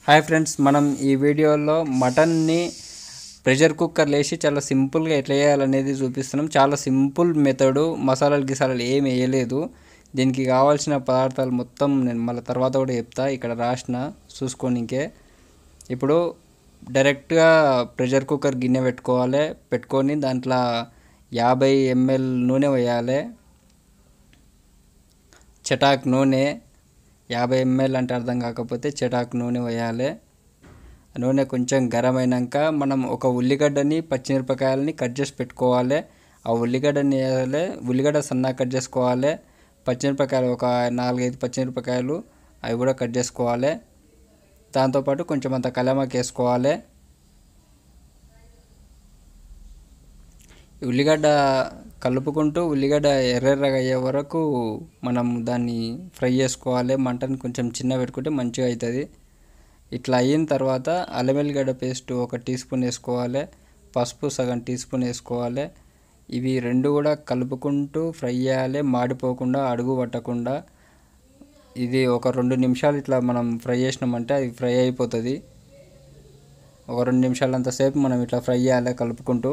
hi friends మనం ఈ వీడియోలో మటన్ని ప్రెషర్ కుక్కర్ లేసి చాలా సింపుల్గా ఎట్లా చేయాలనేది చూపిస్తున్నాం చాలా సింపుల్ మెథడు మసాలాలు గిసాలాలు ఏమి వేయలేదు దీనికి కావాల్సిన పదార్థాలు మొత్తం నేను మళ్ళీ తర్వాత కూడా చెప్తా ఇక్కడ రాసిన చూసుకోనికే ఇప్పుడు డైరెక్ట్గా ప్రెషర్ కుక్కర్ గిన్నె పెట్టుకోవాలి పెట్టుకొని దాంట్లో యాభై ఎంఎల్ నూనె వేయాలి చటాక్ నూనె యాభై ఎంఎల్ అంటే అర్థం కాకపోతే చటాక్ నూనె వేయాలి నూనె కొంచెం గరం అయినాక మనం ఒక ఉల్లిగడ్డని పచ్చిమిరపకాయలని కట్ చేసి పెట్టుకోవాలి ఆ ఉల్లిగడ్డని వేయాలి ఉల్లిగడ్డ సన్నగా కట్ చేసుకోవాలి పచ్చిమిరపకాయలు ఒక నాలుగైదు పచ్చిమిరపకాయలు అవి కూడా కట్ చేసుకోవాలి దాంతోపాటు కొంచెం అంత కలమాకి వేసుకోవాలి ఉల్లిగడ్డ కలుపుకుంటూ ఉల్లిగడ్డ ఎర్రెర్రగా అయ్యే వరకు మనం దాన్ని ఫ్రై చేసుకోవాలి మంటని కొంచెం చిన్న పెట్టుకుంటే మంచిగా అవుతుంది ఇట్లా అయిన తర్వాత అల్లం వెల్లిగడ్డ పేస్ట్ ఒక టీ స్పూన్ వేసుకోవాలి పసుపు సగం టీ స్పూన్ వేసుకోవాలి ఇవి రెండు కూడా కలుపుకుంటూ ఫ్రై చేయాలి మాడిపోకుండా అడుగు పట్టకుండా ఇది ఒక రెండు నిమిషాలు ఇట్లా మనం ఫ్రై చేసినామంటే అది ఫ్రై అయిపోతుంది ఒక రెండు నిమిషాలు అంతసేపు మనం ఇట్లా ఫ్రై చేయాలి కలుపుకుంటూ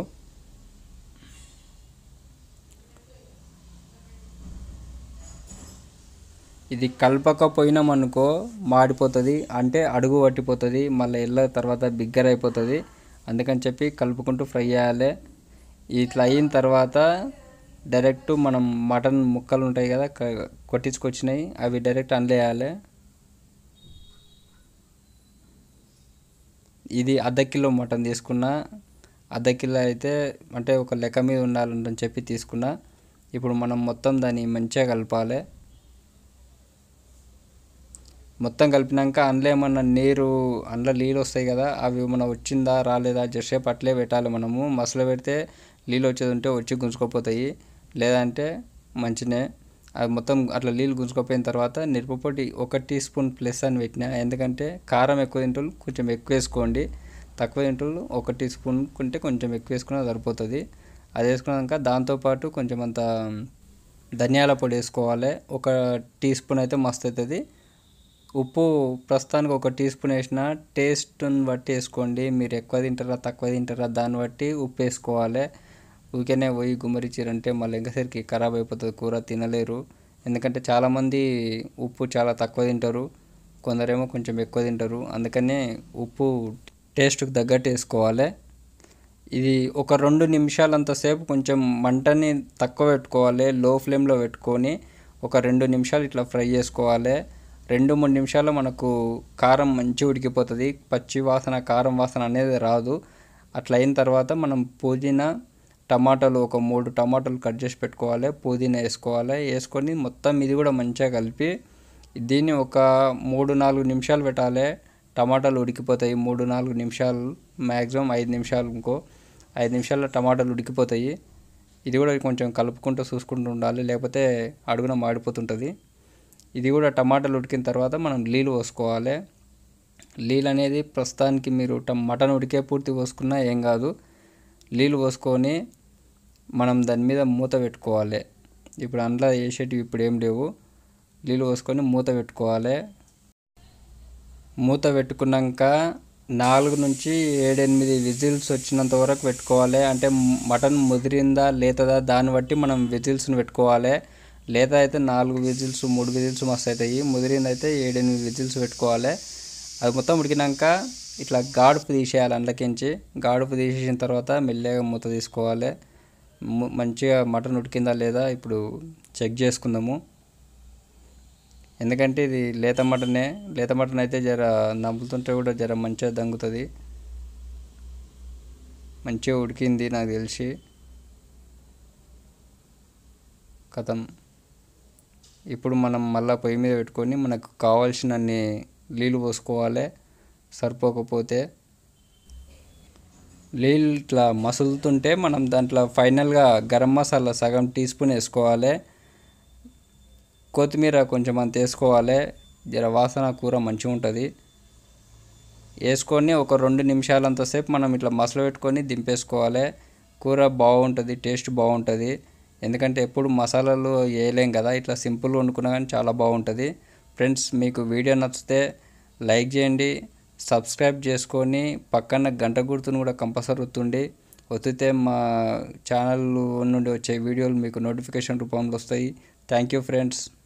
ఇది కలపకపోయినామనుకో మాడిపోతుంది అంటే అడుగు పట్టిపోతుంది మళ్ళీ ఎల్ల తర్వాత బిగ్గర అయిపోతుంది అందుకని చెప్పి కలుపుకుంటూ ఫ్రై చేయాలి ఇట్లా అయిన తర్వాత డైరెక్ట్ మనం మటన్ ముక్కలు ఉంటాయి కదా క- కొట్టించుకొచ్చినాయి అవి డైరెక్ట్ అందులో ఇది అర్ధ కిలో మటన్ తీసుకున్నా అర్ధ కిలో అయితే అంటే ఒక లెక్క మీద ఉండాలని చెప్పి తీసుకున్నా ఇప్పుడు మనం మొత్తం దాన్ని మంచిగా కలపాలి మొత్తం కలిపినాక అందులో ఏమన్నా నీరు అందులో నీళ్ళు వస్తాయి కదా అవి ఏమన్నా వచ్చిందా రాలేదా జస్ట్ అట్లే పెట్టాలి మనము మసలు పెడితే నీళ్ళు వచ్చేది ఉంటే వచ్చి గుంజుకోపోతాయి లేదంటే మంచినే అవి మొత్తం అట్లా నీళ్ళు గుంజుకోపోయిన తర్వాత మిరపపొడి ఒక టీ స్పూన్ ప్లస్ అని పెట్టిన ఎందుకంటే కారం ఎక్కువ తింటూ కొంచెం ఎక్కువ వేసుకోండి తక్కువ తింటూ ఒక టీ స్పూన్ కొంటే కొంచెం ఎక్కువ వేసుకున్నా సరిపోతుంది అది వేసుకున్నాక దాంతోపాటు కొంచెం అంత ధనియాల పొడి వేసుకోవాలి ఒక టీ స్పూన్ అయితే మస్తు అవుతుంది ఉప్పు ప్రస్తుతానికి ఒక టీ స్పూన్ వేసిన టేస్ట్ని బట్టి వేసుకోండి మీరు ఎక్కువ తింటారా తక్కువ తింటారా దాన్ని బట్టి ఉప్పు వేసుకోవాలి ఊరికేనే పోయి గుమ్మరిచ్చిరంటే మళ్ళీ ఇంకసరికి ఖరాబ్ అయిపోతుంది కూర తినలేరు ఎందుకంటే చాలామంది ఉప్పు చాలా తక్కువ తింటారు కొందరేమో కొంచెం ఎక్కువ తింటారు అందుకనే ఉప్పు టేస్ట్కి తగ్గట్టు వేసుకోవాలి ఇది ఒక రెండు నిమిషాలంతసేపు కొంచెం మంటని తక్కువ పెట్టుకోవాలి లో ఫ్లేమ్లో పెట్టుకొని ఒక రెండు నిమిషాలు ఇట్లా ఫ్రై చేసుకోవాలి రెండు మూడు నిమిషాల్లో మనకు కారం మంచిగా ఉడికిపోతుంది పచ్చి వాసన కారం వాసన అనేది రాదు అట్లా అయిన తర్వాత మనం పుదీనా టమాటాలు ఒక మూడు టమాటాలు కట్ చేసి పెట్టుకోవాలి పుదీనా వేసుకోవాలి వేసుకొని మొత్తం ఇది కూడా మంచిగా కలిపి దీన్ని ఒక మూడు నాలుగు నిమిషాలు పెట్టాలి టమాటాలు ఉడికిపోతాయి మూడు నాలుగు నిమిషాలు మ్యాక్సిమం ఐదు నిమిషాలు ఇంకో ఐదు నిమిషాల్లో టమాటాలు ఉడికిపోతాయి ఇది కూడా కొంచెం కలుపుకుంటూ చూసుకుంటూ ఉండాలి లేకపోతే అడుగున మాడిపోతుంటుంది ఇది కూడా టమాటాలు ఉడికిన తర్వాత మనం నీళ్ళు పోసుకోవాలి నీళ్ళు అనేది ప్రస్తుతానికి మీరు ట- మటన్ ఉడికే పూర్తి పోసుకున్నా ఏం కాదు నీళ్ళు పోసుకొని మనం దాని మీద మూత పెట్టుకోవాలి ఇప్పుడు అందులో వేసేటివి ఇప్పుడు ఏం లేవు నీళ్ళు పోసుకొని మూత పెట్టుకోవాలి మూత పెట్టుకున్నాక నాలుగు నుంచి ఏడెనిమిది విజిల్స్ వచ్చినంత వరకు పెట్టుకోవాలి అంటే మటన్ ముదిరిందా లేతదా దాన్ని బట్టి మనం విజిల్స్ని పెట్టుకోవాలి లేత అయితే నాలుగు విజిల్స్ మూడు విజిల్స్ మస్తు అవుతాయి ముదిరింది అయితే ఏడెనిమిది విజిల్స్ పెట్టుకోవాలి అది మొత్తం ఉడికినాక ఇట్లా గాడుపు తీసేయాలి అందులోకించి గాడుపు తీసేసిన తర్వాత మెల్లగా మూత తీసుకోవాలి ము- మంచిగా మటన్ ఉడికిందా లేదా ఇప్పుడు చెక్ చేసుకుందాము ఎందుకంటే ఇది లేత మటనే లేత మటన్ అయితే జర నవ్వుతుంటే కూడా జర మంచిగా దంగుతుంది మంచిగా ఉడికింది నాకు తెలిసి కథం ఇప్పుడు మనం మళ్ళీ పొయ్యి మీద పెట్టుకొని మనకు కావాల్సినన్ని నీళ్ళు పోసుకోవాలి సరిపోకపోతే నీళ్ళు ఇట్లా మసులుతుంటే మనం దాంట్లో ఫైనల్గా గరం మసాలా సగం టీ స్పూన్ వేసుకోవాలి కొత్తిమీర కొంచెం అంత వేసుకోవాలి జర వాసన కూర మంచిగా ఉంటుంది వేసుకొని ఒక రెండు నిమిషాలంతసేపు మనం ఇట్లా మసలు పెట్టుకొని దింపేసుకోవాలి కూర బాగుంటుంది టేస్ట్ బాగుంటుంది ఎందుకంటే ఎప్పుడు మసాలాలు వేయలేం కదా ఇట్లా సింపుల్ వండుకున్నా కానీ చాలా బాగుంటుంది ఫ్రెండ్స్ మీకు వీడియో నచ్చితే లైక్ చేయండి సబ్స్క్రైబ్ చేసుకొని పక్కన గంట గుర్తును కూడా కంపల్సరీ ఒత్తుండి ఒత్తితే మా ఛానల్ నుండి వచ్చే వీడియోలు మీకు నోటిఫికేషన్ రూపంలో వస్తాయి థ్యాంక్ యూ ఫ్రెండ్స్